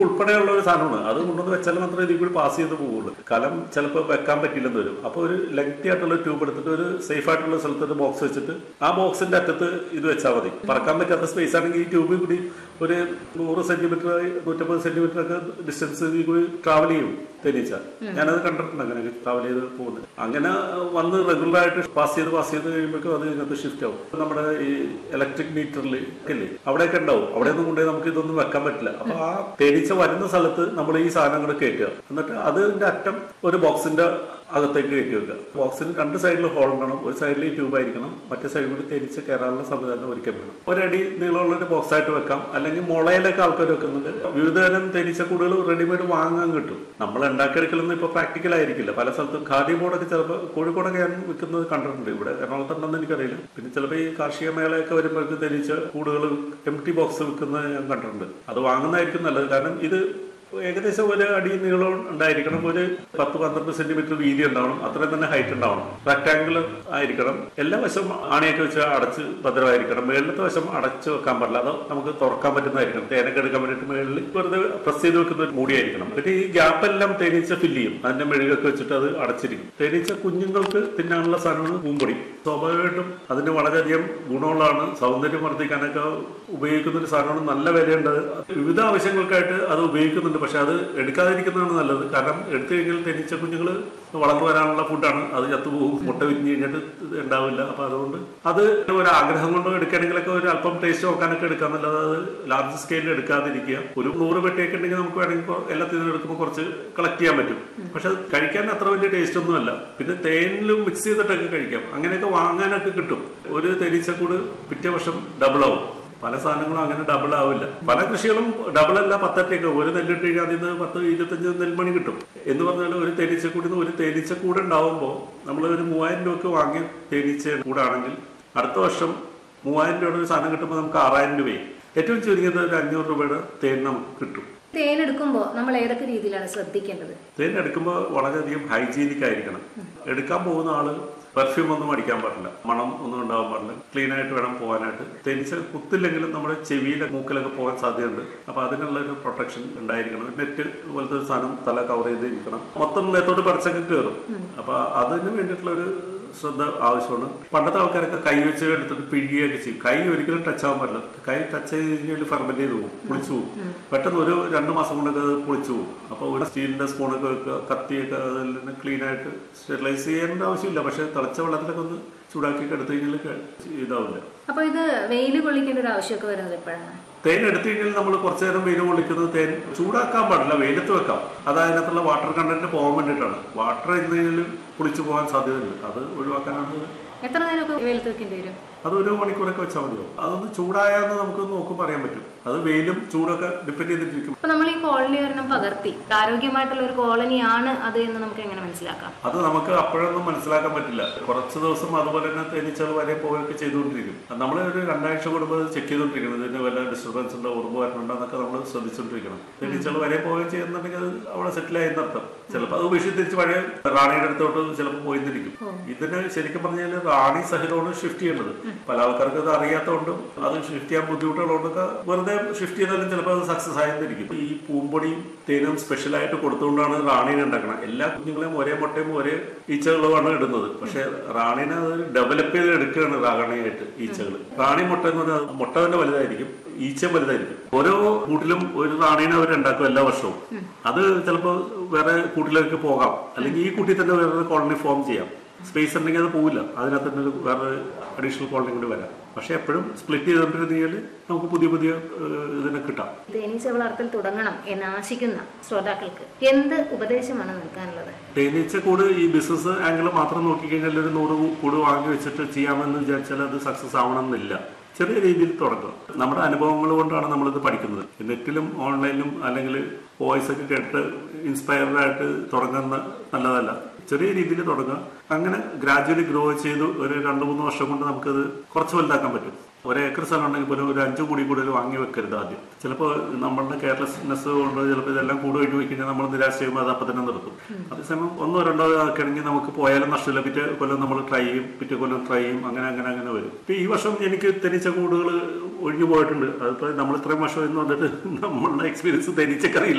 ഉൾപ്പെടെയുള്ള ഒരു സാധനമാണ് അത് കൊണ്ടുവന്ന് വെച്ചാൽ മാത്രമേ ഇതിൽ കൂടി പാസ് ചെയ്ത് പോവുള്ളൂ കലം ചിലപ്പോൾ വെക്കാൻ പറ്റില്ലെന്ന് വരും അപ്പോൾ ഒരു ലെങ്തി ആയിട്ടുള്ള ട്യൂബ് എടുത്തിട്ട് ഒരു സേഫ് ആയിട്ടുള്ള സ്ഥലത്ത് ഒരു ബോക്സ് വെച്ചിട്ട് ആ ബോക്സിന്റെ അറ്റത്ത് ഇത് വെച്ചാൽ മതി പറക്കാൻ പറ്റാത്ത സ്പേസ് ആണെങ്കിൽ ഈ ട്യൂബിൽ കൂടി ഒരു നൂറ് സെന്റിമീറ്റർ നൂറ്റമ്പത് സെന്റിമീറ്റർ ഒക്കെ ഡിസ്റ്റൻസ് ഇതിൽ കൂടി ട്രാവൽ ചെയ്യും തേനീച്ച ഞാനത് കണ്ടിട്ടുണ്ട് അങ്ങനെ ട്രാവൽ ചെയ്ത് പോകുന്നത് അങ്ങനെ വന്ന് റെഗുലർ ആയിട്ട് പാസ് ചെയ്ത് പാസ് ചെയ്ത് കഴിയുമ്പോഴേക്കും അത് ഇതിനകത്ത് ഷിഫ്റ്റ് ആവും നമ്മുടെ ഈ ഇലക്ട്രിക് മീറ്ററിൽ ഇല്ലേ അവിടെയൊക്കെ ഉണ്ടാവും അവിടെ ഒന്നും കൊണ്ടുപോയി നമുക്ക് ഇതൊന്നും വെക്കാൻ പറ്റില്ല അപ്പൊ ആ തേനീച്ച വരുന്ന സ്ഥലത്ത് നമ്മൾ ഈ സാധനങ്ങൾ കയറ്റുക എന്നിട്ട് അതിന്റെ അറ്റം ഒരു ബോക്സിന്റെ അകത്തേക്ക് കയറ്റി വെക്കുക ബോക്സിന് രണ്ട് സൈഡിൽ ഹോൾ ഉണ്ടാവണം ഒരു സൈഡിൽ ഈ ട്യൂബ് ആയിരിക്കണം മറ്റേ സൈഡിൽ കൂടി തേനീച്ച കയറാനുള്ള സംവിധാനം ഒരുക്കാൻ വേണം ഒരടി നീളമുള്ള ഒരു ബോക്സ് ആയിട്ട് വെക്കാം അല്ലെങ്കിൽ മുളയിലൊക്കെ ആൾക്കാർ വെക്കുന്നുണ്ട് വിവിധ തരം തേനീച്ച കൂടുകൾ റെഡിമെയ്ഡ് വാങ്ങാൻ കിട്ടും നമ്മൾ ഉണ്ടാക്കിയെടുക്കലൊന്നും ഇപ്പൊ പ്രാക്ടിക്കൽ ആയിരിക്കില്ല പല സ്ഥലത്തും ഖാദി ബോർഡൊക്കെ ചിലപ്പോൾ കോഴിക്കോടൊക്കെ ഞാൻ വിൽക്കുന്നത് കണ്ടിട്ടുണ്ട് ഇവിടെ എറണാകുളത്തുണ്ടെന്ന് എനിക്കറിയില്ല പിന്നെ ചിലപ്പോൾ ഈ കാർഷിക മേളയൊക്കെ വരുമ്പോഴേക്ക് തേനീച്ച കൂടുകൾ എം ടി ബോക്സ് വിൽക്കുന്നത് ഞാൻ കണ്ടിട്ടുണ്ട് അത് വാങ്ങുന്നതായിരിക്കും നല്ലത് കാരണം ഇത് ഏകദേശം ഒരു അടി നീളം ഉണ്ടായിരിക്കണം ഒരു പത്ത് പന്ത്രണ്ട് സെന്റിമീറ്റർ വീതി ഉണ്ടാവണം അത്രയും തന്നെ ഹൈറ്റ് ഉണ്ടാവണം റെക്ടാംഗുലർ ആയിരിക്കണം എല്ലാ വശം ആണിയൊക്കെ വെച്ച് അടച്ച് ഭദ്രമായിരിക്കണം മേളിലത്തെ വശം അടച്ച് വെക്കാൻ പാടില്ല അത് നമുക്ക് തുറക്കാൻ പറ്റുന്നതായിരിക്കണം തേനൊക്കെ എടുക്കാൻ വേണ്ടിയിട്ട് മേളിൽ വെറുതെ പ്രസ് ചെയ്ത് വെക്കുന്ന ഒരു മൂടിയായിരിക്കണം എന്നിട്ട് ഈ ഗ്യാപ്പ് എല്ലാം തേനീച്ച ഫില്ല് ചെയ്യും അതിന്റെ മെഴുകൊക്കെ വെച്ചിട്ട് അത് അടച്ചിരിക്കും തേനീച്ച കുഞ്ഞുങ്ങൾക്ക് തിന്നാനുള്ള സാധനമാണ് പൂമ്പൊടി സ്വാഭാവികമായിട്ടും അതിന് വളരെയധികം ഗുണമുള്ളതാണ് സൗന്ദര്യം വർദ്ധിക്കാനൊക്കെ ഉപയോഗിക്കുന്ന ഒരു സാധനമാണ് നല്ല വിലയുണ്ട് വിവിധ ആവശ്യങ്ങൾക്കായിട്ട് അത് ഉപയോഗിക്കുന്നുണ്ട് പക്ഷെ അത് എടുക്കാതിരിക്കുന്നതാണ് നല്ലത് കാരണം എടുത്തു കഴിഞ്ഞാൽ തേനീച്ച കുഞ്ഞുങ്ങൾ വളർന്നു വരാനുള്ള ഫുഡാണ് അത് ചത്തുപോകും മുട്ട വിരിഞ്ഞ് കഴിഞ്ഞിട്ട് ഇത് ഉണ്ടാവില്ല അപ്പൊ അതുകൊണ്ട് അത് ഒരു ആഗ്രഹം കൊണ്ട് എടുക്കുകയാണെങ്കിലൊക്കെ ഒരു അല്പം ടേസ്റ്റ് നോക്കാനൊക്കെ എടുക്കാന്നല്ലാതെ അത് ലാർജ് സ്കെയിലിൽ എടുക്കാതിരിക്കുക ഒരു നൂറ് പെട്ടിയൊക്കെ ഉണ്ടെങ്കിൽ നമുക്ക് വേണമെങ്കിൽ കൊ- എല്ലാത്തിനും എടുക്കുമ്പോൾ കുറച്ച് കളക്ട് ചെയ്യാൻ പറ്റും പക്ഷെ അത് കഴിക്കാൻ അത്ര വലിയ ടേസ്റ്റ് ഒന്നുമല്ല പിന്നെ തേനിലും മിക്സ് ചെയ്തിട്ടൊക്കെ കഴിക്കാം അങ്ങനെയൊക്കെ വാങ്ങാനൊക്കെ കിട്ടും ഒരു തേനീച്ചക്കൂട് പിറ്റേ വർഷം ഡബിൾ ആവും പല സാധനങ്ങളും അങ്ങനെ ഡബിൾ ആവില്ല പല കൃഷികളും ഡബിൾ അല്ല പത്തറ്റയൊക്കെ ഒരു നെല്ലിട്ട് കഴിഞ്ഞാൽ അതിൽ നിന്ന് പത്ത് ഇരുപത്തഞ്ച് നെൽമണി കിട്ടും എന്ന് പറഞ്ഞാൽ ഒരു തേനീച്ചക്കൂടിൽ നിന്ന് ഒരു തേനീച്ചക്കൂട് ഉണ്ടാവുമ്പോൾ നമ്മൾ ഒരു മൂവായിരം രൂപക്ക് വാങ്ങിയ തേനീച്ച കൂടാണെങ്കിൽ അടുത്ത വർഷം മൂവായിരം രൂപയുടെ ഒരു സാധനം കിട്ടുമ്പോൾ നമുക്ക് ആറായിരം രൂപയും ഏറ്റവും ചുരുങ്ങിയത് ഒരു അഞ്ഞൂറ് രൂപയുടെ തേൻ നമുക്ക് കിട്ടും തേൻ എടുക്കുമ്പോൾ നമ്മൾ ഏതൊക്കെ രീതിയിലാണ് ശ്രദ്ധിക്കേണ്ടത് തേൻ എടുക്കുമ്പോൾ വളരെയധികം ഹൈജീനിക് ആയിരിക്കണം എടുക്കാൻ പോകുന്ന ആള് പെർഫ്യൂം ഒന്നും അടിക്കാൻ പാടില്ല മണം ഒന്നും ഉണ്ടാവാൻ പാടില്ല ക്ലീൻ ആയിട്ട് വേണം പോകാനായിട്ട് തേനീച്ച കുത്തില്ലെങ്കിലും നമ്മുടെ ചെവിയിലെ മൂക്കിലൊക്കെ പോകാൻ സാധ്യതയുണ്ട് അപ്പൊ അതിനുള്ള ഒരു പ്രൊട്ടക്ഷൻ ഉണ്ടായിരിക്കണം നെറ്റ് പോലത്തെ ഒരു സാധനം തല കവർ ചെയ്തിരിക്കണം മൊത്തം നേത്തോട്ട് പറിച്ചൊക്കെ കയറും അപ്പൊ അതിന് വേണ്ടിയിട്ടുള്ള ഒരു ശ്രദ്ധ ആവശ്യമാണ് പണ്ടത്തെ ആൾക്കാരൊക്കെ കൈ വെച്ച് എടുത്തിട്ട് പിഴിയൊക്കെ ചെയ്യും കൈ ഒരിക്കലും ടച്ച് ആവാൻ പാടില്ല കൈ ടച്ച് ചെയ്ത് കഴിഞ്ഞാൽ ഫെർമെന്റ് ചെയ്ത് പോകും പുളിച്ചു പോകും പെട്ടെന്ന് ഒരു രണ്ട് മാസം കൊണ്ടൊക്കെ അത് പുളിച്ചു പോകും അപ്പൊ ഒരു സ്റ്റീലിന്റെ സ്പൂണൊക്കെ വെക്കുക കത്തിയൊക്കെ അതിൽ നിന്ന് ക്ലീൻ ആയിട്ട് സ്റ്റെറിലൈസ് ചെയ്യേണ്ട ആവശ്യമില്ല പക്ഷെ തിളച്ച വെള്ളത്തിലൊക്കെ ഒന്ന് ചൂടാക്കി എടുത്തു കഴിഞ്ഞാൽ ക- ഇതാവില്ല അപ്പൊ ഇത് വെയിൽ കൊള്ളിക്കേണ്ട ഒരു ആവശ്യമൊക്കെ വരുന്നത് എപ്പോഴാണ് തേൻ എടുത്തു കഴിഞ്ഞാൽ നമ്മൾ കുറച്ചു നേരം വെയിൽ കൊള്ളിക്കുന്നത് തേൻ ചൂടാക്കാൻ പാടില്ല വെയിലത്ത് വെക്കാം അത് അതിനകത്തുള്ള വാട്ടർ കണ്ടന്റ് പോകാൻ വേണ്ടിയിട്ടാണ് വാട്ടർ ഇരുന്ന് കഴിഞ്ഞാൽ പുളിച്ചു പോകാൻ സാധ്യതയുണ്ട് അത് ഒഴിവാക്കാനാണ് ഇത്. എത്ര നേരമൊക്കെ വെയിലത്ത് വെക്കേണ്ടി വരും അത് ഒരു മണിക്കൂറൊക്കെ വെച്ചാൽ മതിയോ അതൊന്ന് ചൂടായാന്ന് നമുക്ക് നോക്കുമ്പോൾ അറിയാൻ പറ്റും അത് വെയിലും ചൂടൊക്കെ ഡിപ്പെൻഡ് ചെയ്തിട്ടിരിക്കും അപ്പൊ നമ്മൾ ഈ കോളനി ഒരെണ്ണം പകർത്തി ആരോഗ്യമായിട്ടുള്ള ഒരു കോളനിയാണ് അത് എന്ന് നമുക്ക് എങ്ങനെ മനസ്സിലാക്കാം അത് നമുക്ക് അപ്പോഴൊന്നും മനസ്സിലാക്കാൻ പറ്റില്ല കുറച്ച് ദിവസം അതുപോലെ തന്നെ തേനീച്ചകൾ വരെ പോവുകയൊക്കെ ചെയ്തുകൊണ്ടിരിക്കും നമ്മൾ ഒരു രണ്ടാഴ്ച കൂടുമ്പോൾ അത് ചെക്ക് ചെയ്തുകൊണ്ടിരിക്കണം ഇതിന് വല്ല ഡിസ്റ്റർബൻസ് ഉണ്ടോ ഉറപ്പ് വരണുണ്ടോ എന്നൊക്കെ നമ്മൾ ശ്രദ്ധിച്ചുകൊണ്ടിരിക്കണം തേനീച്ചകൾ വരെ പോവുകയും ചെയ്യുന്നുണ്ടെങ്കിൽ അത് അവിടെ സെറ്റിൽ ആയി എന്നർത്ഥം ചിലപ്പോൾ അത് വീട്ടിൽ തിരിച്ച് പഴയ റാണിയുടെ അടുത്തോട്ട് ചിലപ്പോൾ പോയിരിക്കും ഇതിന് ശരിക്കും പറഞ്ഞാൽ റാണി സഹിതമാണ് ഷിഫ്റ്റ് ചെയ്യേണ്ടത് പല ആൾക്കാർക്ക് അത് അറിയാത്തതുകൊണ്ടും അത് ഷിഫ്റ്റ് ചെയ്യാൻ ബുദ്ധിമുട്ടുള്ളതുകൊണ്ടൊക്കെ വെറുതെ ഷിഫ്റ്റ് ചെയ്താലും ചിലപ്പോൾ അത് സക്സസ് ആയിരിക്കും ഈ പൂമ്പൊടിയും തേനും സ്പെഷ്യലായിട്ട് കൊടുത്തുകൊണ്ടാണ് റാണീനെ ഉണ്ടാക്കുന്നത് എല്ലാ കുഞ്ഞുങ്ങളെയും ഒരേ മുട്ടയും ഒരേ ഈച്ചകളുമാണ് ഇടുന്നത് പക്ഷെ റാണീനെ അത് ഡെവലപ്പ് ചെയ്ത് എടുക്കുകയാണ് റാണിയായിട്ട് ഈച്ചകൾ റാണി മുട്ട എന്ന് പറഞ്ഞാൽ മുട്ട തന്നെ വലുതായിരിക്കും ഈച്ച വലുതായിരിക്കും ഓരോ കൂട്ടിലും ഒരു റാണീനെ അവർ ഉണ്ടാക്കും എല്ലാ വർഷവും അത് ചിലപ്പോൾ വേറെ കൂട്ടിലേക്ക് പോകാം അല്ലെങ്കിൽ ഈ കൂട്ടിൽ തന്നെ വേറെ കോളനി ഫോം ചെയ്യാം സ്പേസ് ഉണ്ടെങ്കിൽ അത് പോവില്ല അതിനകത്ത് തന്നെ ഒരു വേറെ അഡീഷണൽ കോളനി കൂടി വരാം പക്ഷെ എപ്പോഴും സ്പ്ലിറ്റ് ചെയ്തുകൊണ്ടിരുന്നെങ്കിൽ നമുക്ക് പുതിയ പുതിയ ഏഹ്, ഇതിനെ കിട്ടാം തേനീച്ച വളർത്തൽ തുടങ്ങണം എന്ന് ആശിക്കുന്ന ശ്രോതാക്കൾക്ക് എന്ത് ഉപദേശമാണ് നൽകാനുള്ളത് തേനീച്ച കൂട് ഈ ബിസിനസ് ആംഗിൾ മാത്രം നോക്കിക്കഴിഞ്ഞാൽ ഒരു നൂറ് കൂട് വാങ്ങി വെച്ചിട്ട് ചെയ്യാമെന്ന് വിചാരിച്ചാൽ അത് സക്സസ് ആവണമെന്നില്ല ചെറിയ രീതിയിൽ തുടങ്ങുക നമ്മുടെ അനുഭവങ്ങൾ കൊണ്ടാണ് നമ്മളിത് പഠിക്കുന്നത് നെറ്റിലും ഓൺലൈനിലും അല്ലെങ്കിൽ വോയിസ് ഒക്കെ കേട്ട് ഇൻസ്പയർഡ് ആയിട്ട് തുടങ്ങുന്ന നല്ലതല്ല ചെറിയ രീതിയിൽ തുടങ്ങുക അങ്ങനെ ഗ്രാജുവലി ഗ്രോ ചെയ്ത് ഒരു രണ്ട് മൂന്ന് വർഷം കൊണ്ട് നമുക്കത് കുറച്ച് വലുതാക്കാൻ പറ്റും ഒരു ഏക്കർ സ്ഥലം ഉണ്ടെങ്കിൽ പോലും ഒരു അഞ്ചു കൂടി കൂടുതൽ വാങ്ങി വെക്കരുത് ആദ്യം ചിലപ്പോൾ നമ്മളുടെ കെയർലെസ്നെസ് കൊണ്ട് ചിലപ്പോൾ ഇതെല്ലാം കൂട് കഴിഞ്ഞ് പോയി കഴിഞ്ഞാൽ നമ്മൾ നിരാശ ചെയ്യുമ്പോൾ അത് അപ്പം തന്നെ നിർത്തും അതേസമയം ഒന്നോ രണ്ടോ ആക്കുകയാണെങ്കിൽ നമുക്ക് പോയാലും നഷ്ടമില്ല പിറ്റേ കൊല്ലം നമ്മൾ ട്രൈ ചെയ്യും പിറ്റേ കൊല്ലം ട്രൈ ചെയ്യും അങ്ങനെ അങ്ങനെ അങ്ങനെ വരും ഇപ്പൊ ഈ വർഷം എനിക്ക് തെനിച്ച കൂടുകൾ ഒഴിഞ്ഞു പോയിട്ടുണ്ട് അതിപ്പോ നമ്മൾ ഇത്രയും വർഷം എന്ന് വന്നിട്ട് നമ്മളുടെ എക്സ്പീരിയൻസ് തനിച്ചക്കറിയില്ല